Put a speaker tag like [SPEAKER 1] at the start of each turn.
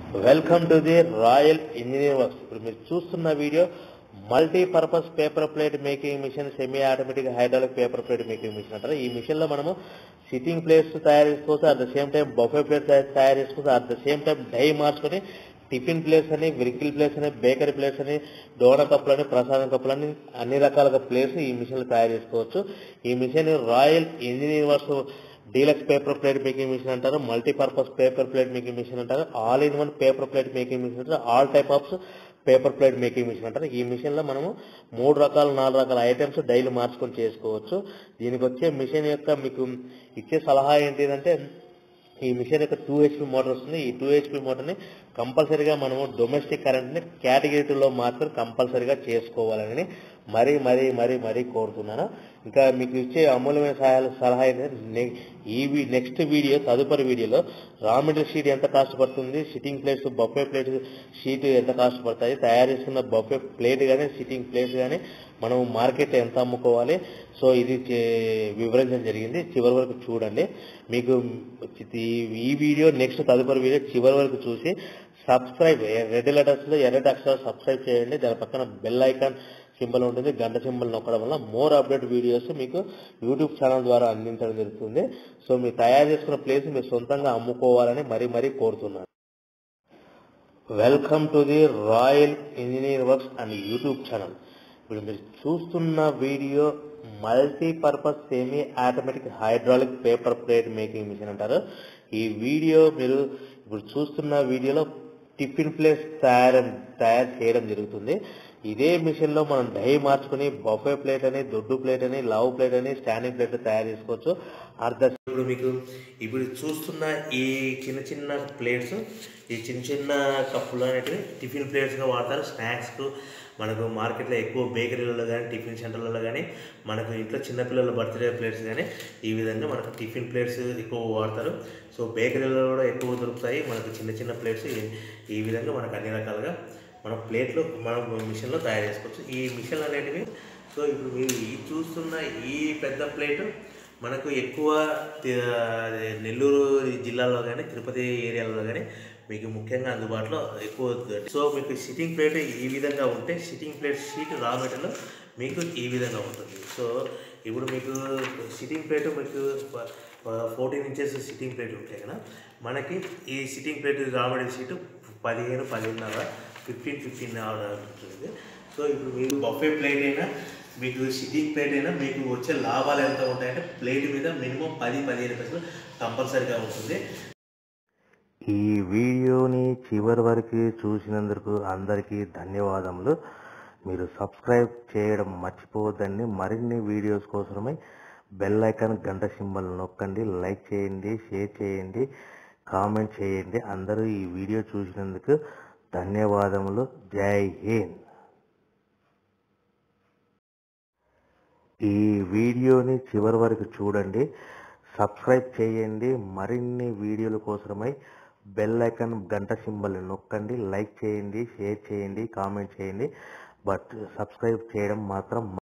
[SPEAKER 1] Welcome to the Royal Engineer Works ఇప్పుడు మీరు చూస్తున్న video multipurpose paper plate making machine semi automatic hydraulic paper plate making machine అంటారు ఈ machine లో మనము సిట్టింగ్ ప్లేట్స్ తయారు చేసుకోవచ్చు at the same time buffet plates తయారు చేసుకోవచ్చు at the same time die మార్చుకొని టిఫిన్ ప్లేట్స్ అని విరికిల్ ప్లేట్స్ అని బేకరీ ప్లేట్స్ అని డోనా కప్పులని ప్రసాదం కప్పులని అన్ని రకాలుగా ప్లేట్స్ ఈ మిషన్ లో తయారు చేసుకోవచ్చు ఈ machine Royal Engineer Works deluxe paper plate making machine అంటారు multipurpose paper plate making machine అంటారు all in one paper plate making machine అంటారు all type of paper plate making machine అంటారు ఈ మిషన్ లో మనము మూడు రకాల నాలుగు రకాల ఐటమ్స్ డైలీ మార్చుకొని చేసుకోవచ్చు దీనికి వచ్చే మిషన్ యొక్క మీకు ఇచ్చే సలహా ఏంటిదంటే ఈ మిషన్ యొక్క టూ హెచ్పి మోటార్ వస్తుంది ఈ టూ హెచ్పి మోటార్ని కంపల్సరీగా మనము డొమెస్టిక్ కరెంట్ని కేటగిరీ టూలో మాత్రం కంపల్సరీగా చేసుకోవాలని మరీ మరీ మరీ మరీ కోరుతున్నాను ఇంకా మీకు ఇచ్చే అమూల్యమైన సహాయాలు సలహా ఏంటంటే నె- ఈ వీ- నెక్స్ట్ వీడియో తదుపరి వీడియోలో రా మెటీరియల్ షీట్ ఎంత కాస్ట్ పడుతుంది sitting plates buffet plate sheet ఎంత కాస్ట్ పడతాయి తయారు చేసుకున్న బఫే ప్లేట్ కానీ సిట్టింగ్ ప్లేట్ కానీ మనం మార్కెట్ ఎంత అమ్ముకోవాలి సో ఇది చే- వివరించడం జరిగింది చివరి వరకు చూడండి మీకు ఈ- ఈ వీడియో నెక్స్ట్ తదుపరి వీడియో చివరి వరకు చూసి సబ్స్క్రైబ్ రెడ్ లెటర్స్ లో ఎర్రటి అక్షరాలు సబ్స్క్రైబ్ చేయండి దాని పక్కన బెల్ ఐకాన్ సింబల్ ఉంటుంది గంట సింబల్ నొక్కడం వల్ల మోర్ అప్డేట్ వీడియోస్ మీకు యూట్యూబ్ ఛానల్ ద్వారా అందించడం జరుగుతుంది సో మీరు తయారు చేసుకున్న ప్లేస్ మీరు సొంతంగా అమ్ముకోవాలని మరీ మరీ కోరుతున్నాను welcome to the Royal Engineer Works and YouTube channel ఇప్పుడు మీరు చూస్తున్న video multipurpose semi automatic hydraulic paper plate making machine అంటారు ఈ వీడియో మీరు ఇప్పుడు చూస్తున్న వీడియోలో టిఫిన్ ప్లేట్స్ తయారు తయారు చేయడం జరుగుతుంది ఇదే మిషన్ లో మనం డై మార్చుకుని బఫే ప్లేట్ అని దొడ్డు ప్లేట్ అని లవ్ ప్లేట్ అని స్టాండింగ్ ప్లేట్ తయారు చేసుకోవచ్చు అర్ధ ఇప్పుడు మీకు ఇప్పుడు చూస్తున్న ఈ చిన్న చిన్న ప్లేట్స్ ఈ చిన్న చిన్న కప్పులు అనేటివి టిఫిన్ ప్లేట్స్గా వాడతారు స్నాక్స్కు మనకు మార్కెట్లో ఎక్కువ బేకరీలలో కానీ టిఫిన్ సెంటర్లలో కానీ మనకు ఇంట్లో చిన్నపిల్లల బర్త్డే ప్లేట్స్ కానీ ఈ విధంగా మనకు టిఫిన్ ప్లేట్స్ ఎక్కువ వాడతారు సో బేకరీలలో కూడా ఎక్కువ దొరుకుతాయి మనకు చిన్న చిన్న ప్లేట్స్ ఈ- ఈ విధంగా మనకు అన్ని రకాలుగా మన ప్లేట్లు మనం మిషన్లో తయారు చేసుకోవచ్చు ఈ మిషన్లు అనేటివి సో ఇప్పుడు మీరు ఈ చూస్తున్న ఈ పెద్ద ప్లేట్ మనకు ఎక్కువ తి- అదే నెల్లూరు జిల్లాలో కానీ తిరుపతి ఏరియాలో కానీ మీకు ముఖ్యంగా అందుబాటులో ఎక్కువ దొరుకుతాయి. సో మీకు సిట్టింగ్ ప్లేట్ ఈ విధంగా ఉంటే sitting plate sheet raw material మీకు ఈ విధంగా ఉంటుంది సో ఇప్పుడు మీకు సిట్టింగ్ ప్లేట్ మీకు ఫోర్టీన్ ఇంచెస్ సిట్టింగ్ ప్లేట్ ఉంటాయి కదా మనకి ఈ sitting plate raw material sheet పదిహేను పదిహేనున్నర ఫిఫ్టీన్ ఫిఫ్టీన్ ఉంటుంది సో ఇప్పుడు మీరు బఫే ప్లేట్ అయినా మీకు సిట్టింగ్ ప్లేట్ అయినా మీకు వచ్చే లాభాలు ఎంత ఉంటాయంటే ప్లేట్ మీద మినిమం పది పదిహేను పైసలు కంపల్సరీగా ఉంటుంది ఈ వీడియోని చివరి వరకు చూసినందుకు అందరికీ ధన్యవాదములు మీరు సబ్స్క్రైబ్ చేయడం మర్చిపోవద్దండి మరిన్ని వీడియోస్ కోసమై బెల్ ఐకాన్ గంట సింబల్ నొక్కండి లైక్ చేయండి షేర్ చేయండి కామెంట్ చేయండి అందరూ ఈ వీడియో చూసినందుకు ధన్యవాదములు జై హింద్ ఈ వీడియోని చివరి వరకు చూడండి సబ్స్క్రైబ్ చేయండి మరిన్ని వీడియోల కోసమై బెల్ ఐకాన్ గంట సింబల్ నొక్కండి లైక్ చేయండి షేర్ చేయండి కామెంట్ చేయండి బట్ సబ్స్క్రైబ్ చేయడం మాత్రం